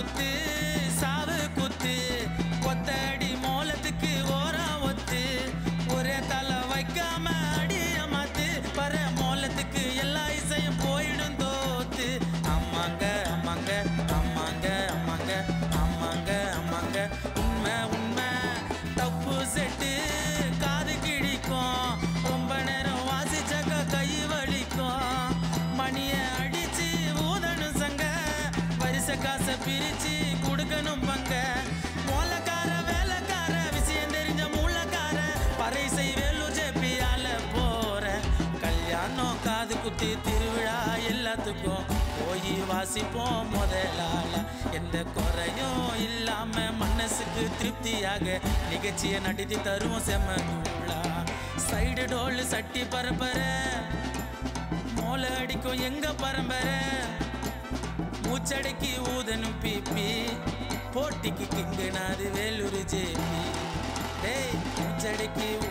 குத்து சாவு குத்து கொத்தடி மோலத்துக்கு ஓரம் ஒத்து ஒரே தலை வைக்காம அடிய மாத்து பர மோலத்துக்கு எல்லா இசையும் போயிடும் தோத்து அம்மாங்க அம்மாங்க அம்மாங்க அம்மாங்க அம்மாங்க அம்மாங்க உண்மை உண்மை தப்பு செட்டு காது கிழிக்கும் ரொம்ப நேரம் வாசிச்சாக்க கை வலிக்கும் மணிய அடிச்சு ஊதணும் சங்க பரிச காசை பிரிச்சு கொடுக்கணும் பங்க மூலக்கார வேலைக்கார விஷயம் தெரிஞ்ச மூலக்கார பறைசை வேலு ஜெப்பியால போற கல்யாணம் காது குத்தி திருவிழா எல்லாத்துக்கும் போய் வாசிப்போம் முதலால எந்த குறையும் இல்லாம மனசுக்கு திருப்தியாக நிகழ்ச்சியை நடத்தி தருவோம் செம்மூளா சைடு டோல் சட்டி பரம்பர மோளை அடிக்கும் எங்க பரம்பரை மூச்சடைக்கு ஊதனும் பிபி போட்டிக்கு கிங்குனாரு வேலூர் ஜேபி டேய் மூச்சடைக்கு